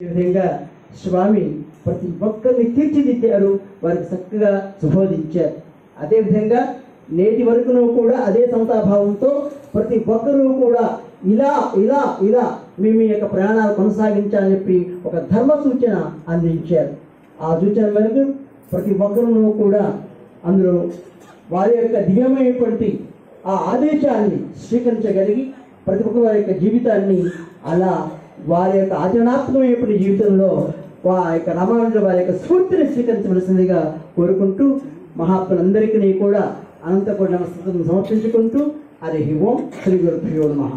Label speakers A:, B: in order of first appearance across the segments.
A: ఈ విధంగా స్వామి ప్రతి ఒక్కరిని తీర్చిదిద్దారు వారికి చక్కగా సుబోధించారు అదేవిధంగా నేటి వరకును కూడా అదే సమతాభావంతో ప్రతి ఒక్కరూ కూడా ఇలా ఇలా ఇలా మీ మీ యొక్క ప్రయాణాలు కొనసాగించాలని చెప్పి ఒక ధర్మ సూచన అందించారు ఆ సూచన మేరకు ప్రతి ఒక్కరూ కూడా అందులో వారి యొక్క దివ్యమైనటువంటి ఆ ఆదేశాన్ని స్వీకరించగలిగి ప్రతి ఒక్క వారి యొక్క జీవితాన్ని అలా వారి యొక్క ఆచరణాత్మకమైనటువంటి జీవితంలో వారి యొక్క రామానుజుల వారి యొక్క స్ఫూర్తిని స్వీకరించవలసిందిగా కోరుకుంటూ మహాత్ములందరికీ కూడా అనంతకోటి నమస్కారం సమర్పించుకుంటూ హరి ఓం శ్రీ గురుభ్యో నమః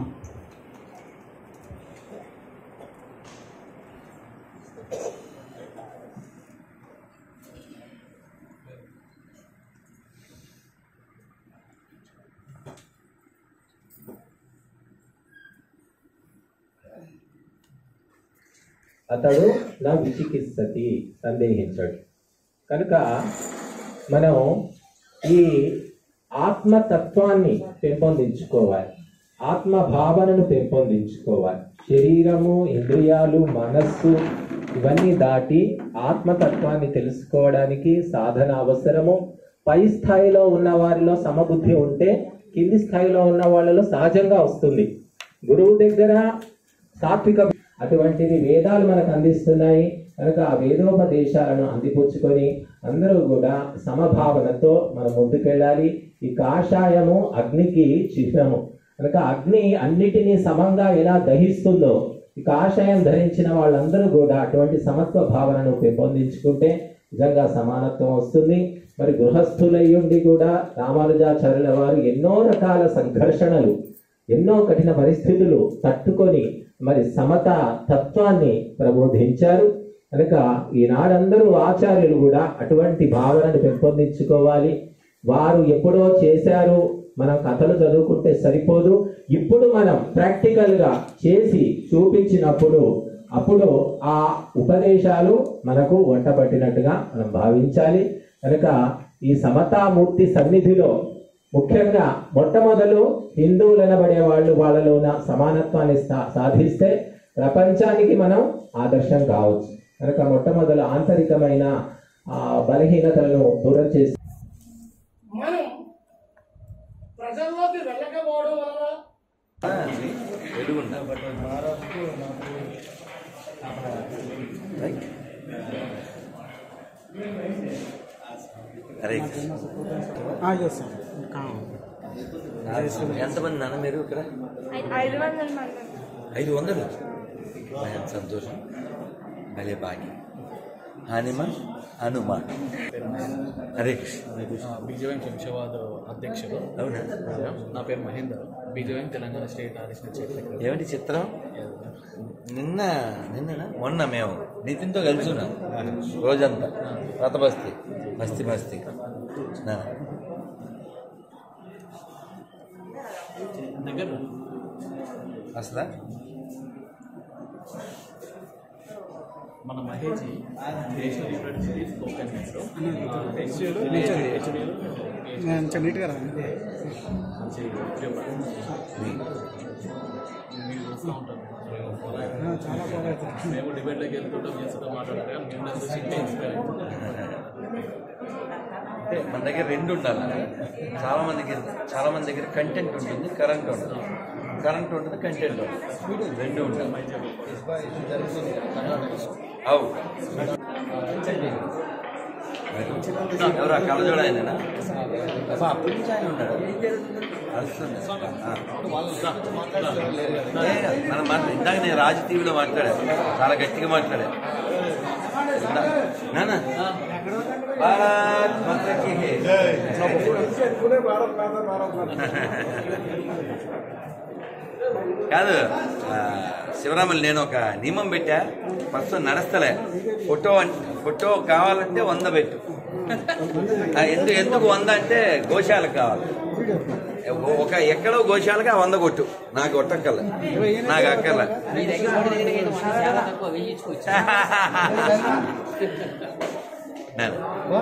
B: అతడు నా విచికిత్సతి సందేహించడు కనుక మనం ఈ ఆత్మతత్వాన్ని పెంపొందించుకోవాలి ఆత్మ భావనను పెంపొందించుకోవాలి శరీరము ఇంద్రియాలు మనస్సు ఇవన్నీ దాటి ఆత్మతత్వాన్ని తెలుసుకోవడానికి సాధన అవసరము పై స్థాయిలో ఉన్న వారిలో సమబుద్ధి ఉంటే కింది స్థాయిలో ఉన్న వాళ్ళలో సహజంగా వస్తుంది గురువు దగ్గర సాత్విక అటువంటిది వేదాలు మనకు అందిస్తున్నాయి కనుక ఆ వేదోపదేశాలను అందిపుచ్చుకొని అందరూ కూడా సమభావనతో మనం ముందుకెళ్ళాలి ఈ కాషాయము అగ్నికి చిహ్నము కనుక అగ్ని అన్నిటినీ సమంగా ఎలా దహిస్తుందో ఈ కాషాయం ధరించిన వాళ్ళందరూ కూడా అటువంటి సమత్వ భావనను పెంపొందించుకుంటే నిజంగా సమానత్వం వస్తుంది మరి గృహస్థులయ్యుండి కూడా రామానుజాచార్యుల వారు ఎన్నో రకాల సంఘర్షణలు ఎన్నో కఠిన పరిస్థితులు తట్టుకొని మరి సమత తత్వాన్ని ప్రబోధించారు కనుక ఈనాడందరూ ఆచార్యులు కూడా అటువంటి భావనను పెంపొందించుకోవాలి వారు ఎప్పుడో చేశారు మనం కథలు చదువుకుంటే సరిపోదు ఇప్పుడు మనం ప్రాక్టికల్ గా చేసి చూపించినప్పుడు అప్పుడు ఆ ఉపదేశాలు మనకు వంట పట్టినట్టుగా మనం భావించాలి కనుక ఈ సమతామూర్తి సన్నిధిలో ముఖ్యంగా మొట్టమొదలు హిందువులనబడే వాళ్ళు వాళ్ళలో ఉన్న సమానత్వాన్ని సా- సాధిస్తే ప్రపంచానికి మనం ఆదర్శం కావచ్చు కనుక మొట్టమొదలు ఆంతరికమైన ఆ బలహీనతలను దూరం చేసి
C: మనం ప్రజల్లోకి వెళ్ళకపోవడం వలన
D: హరే
E: ఎంతమంది నాన్న మీరు ఇక్కడ
F: ఐదు వందల మంది
E: ఐదు వందలు ఎంత సంతోషం భలే భాగ్యం హనుమాన్ హనుమాన్ హరే కృష్ణ
G: బీజేఎం శంషాబాద్ అధ్యక్షుడు
E: అవునా
G: నా పేరు Mahender BJM Telangana state additional chief secretary
E: ఏమిటి చిత్రం నిన్న నిన్ననా మొన్న మేము నితిన్తో కలిసి ఉన్నాం రోజంతా రథ బస్తీ మస్తి మస్తి నా
G: దగ్గర
E: అసలు
G: మన మహేజీ నేషనల్ యూనివర్సిటీ స్పోకెన్
C: కొంచెం నీట్గా రా
G: మంచి ఉద్యోగం మీరు చూస్తూ ఉంటారు
C: చాలా బాగా అవుతుంది
G: మేము డిబేట్లోకి వెళ్తుంటాం చేస్తుంటాం మాట్లాడతాం కానీ మేము దాన్ని చూసి ఇంకా ఇన్స్పైర్ అవుతాం
E: అంటే మన దగ్గర రెండు ఉండాలి చాలా మందికి చాలా మంది దగ్గర కంటెంట్ ఉంటుంది కరెంట్ ఉంటుంది కరెంట్ ఉంటుంది కంటెంట్ ఉంటుంది రెండు ఉండాలి అవు ఎవరు ఆ కళ్ళజోడ ఆయననా అబ్బా, అప్పటి నుంచి ఆయన ఉన్నాడు అరుస్తుంది. ఆ. ఏ, మనం మాట్లా ఇందాక నేను రాజు టీవీలో మాట్లాడాను చాలా గట్టిగా మాట్లాడా నానా భారత్ మాతకి హే. కాదు ఆ, శివరాములు నేను ఒక నియమం పెట్టా ఫస్ట్ నడుస్తలే ఫోటో అన్- ఫోటో కావాలంటే వంద పెట్టు ఆ, ఎందుకు ఎందుకు వంద అంటే గోశాలకు కావాలి ఒక ఎక్కడో గోశాలకి ఆ వంద కొట్టు నాకు కొట్టక్కర్లే నాకు అక్కర్లే నేను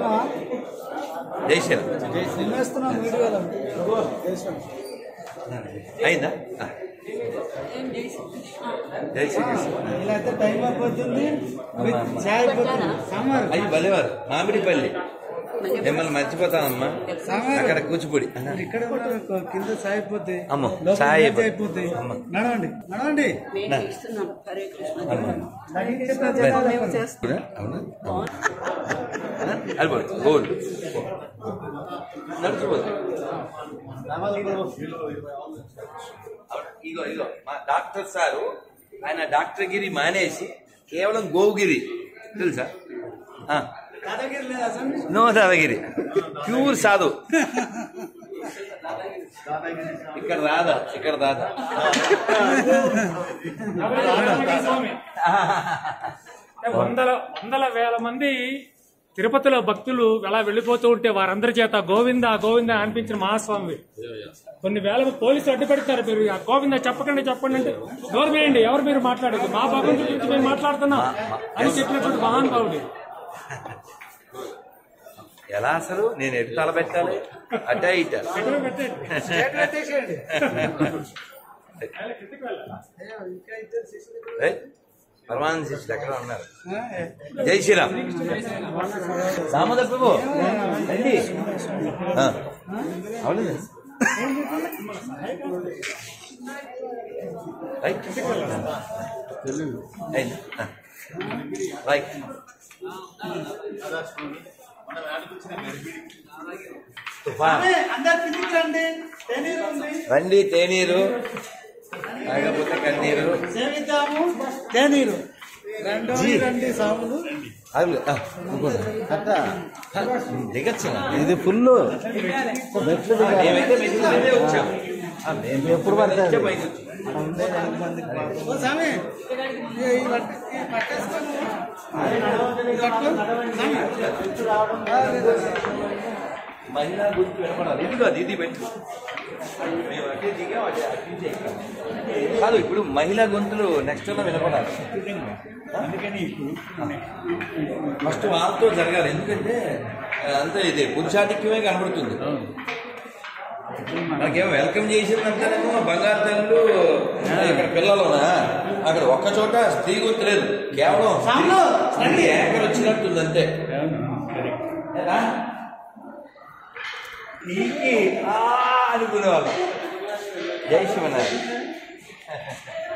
E: జై శ్రీరామ్
C: నిన్నేస్తున్నాం వీడియోలో
E: అయిందా ఆ. జై శ్రీకృష్ణ
C: ఇలా అయితే టైం అయిపోతుంది
E: అమ్మా, అమ్మా.
C: చాయ్ అయిపోతుంది సాంబార్
E: అయ్యి భలేవారు మామిడిపల్లి మిమ్మల్ని మర్చిపోతామమ్మా
C: సాంబారు.
E: అక్కడ కూచిపూడి
C: ఇక్కడ ఉన్నారు, కింద చాయ్ అయిపోతుంది
E: అమ్మో,
C: లోపల
E: చాయ్
C: మేజ
E: అయిపోతుంది.
C: అయిపోతుంది
E: అమ్మ.
C: నడవండి నడవండి
E: నా.
D: ఇస్తున్నాం హరే కృష్ణ
E: అవునా? అవునా? వెళ్ళిపోదు గోల్ నడిచిపోదు ఇగో ఇగో మా డాక్టర్ సారు ఆయన డాక్టర్ గిరి మానేసి కేవలం గోవుగిరి తెలుసా ఆ.
C: దాదాగిరి లేదా స్వామి?
E: నో దాదాగిరి ప్యూర్ సాధు ఇక్కడ రాదా ఇక్కడ రాదా
H: వందల వందల వేల మంది తిరుపతిలో భక్తులు అలా వెళ్ళిపోతూ ఉంటే వారందరి చేత గోవింద గోవింద అనిపించిన మహాస్వామి కొన్ని వేల మంది పోలీసులు అడ్డు పెడతారు మీరు ఆ గోవింద చెప్పకండి చెప్పండి అంటే దూరం వేయండి ఎవరు మీరు మాట్లాడదు మా భగవంతుడి గురించి మేము మాట్లాడుతున్నాం అని చెప్పినటువంటి మహానుభావుడు
E: ఎలా అసలు నేను ఎటు తలబెట్టాలి అటా ఇట
H: ఎక్కడ పెట్టండి.
C: స్ట్రైట్ పెట్టేసేయండి.
E: రైట్? పరమానంద శిష్యులు ఎక్కడ ఉన్నారు
C: ఆ, ఏ.
E: జై శ్రీరామ్ రామదప్పు రండి ఆ. అవలేదు రైట్ అయింది. ఆ. రైట్ తుఫాన్
C: ఏ, అందరు కిందికి రండి తేనీరు ఉంది
E: రండి తేనీరు తాగకపోతే కన్నీరు
C: సేవిద్దాము తేనీరు రెండో
E: జీ.
C: రండి సాములు
E: ఆగులు. ఆ, ఇంకోటి. ఆ, దిగచ్చు ఇది ఫుల్ మెట్లు మేమైతే మెట్లు మీదే వచ్చాం ఆ, మేము ఎప్పుడు పడితే పైకి వచ్చాం.
C: ఓ స్వామి ఈ- ఈ పట్ట- ఈ పట్టేసుకొని ఈ పట్టుకో. స్వామి.
E: మహిళా గుర్తు వినపడాలి ఇది కాదు ఇది పెట్టు మేము అటే దిగాం అటే అటు నుంచి ఎక్కాం. కాదు ఇప్పుడు మహిళా గొంతులు నెక్స్ట్ ఉన్న వినపడాలి ఫస్ట్ వాళ్ళతో జరగాలి ఎందుకంటే ఆ, అంతా ఇది పురుషాధిక్యమే కనబడుతుంది మనకేమో వెల్కమ్ చేసిందంటేనేమో బంగారు తల్లు ఇక్కడ పిల్లలునా అక్కడ ఒక్క చోట స్త్రీ గుర్తు లేదు కేవలం
C: సాంబు,
E: స్త్రీ ఏకర్ వచ్చినట్టుంది అంతే ఏరా? నీకి ఆ అనుకునేవాళ్ళం జై శివనారాయణ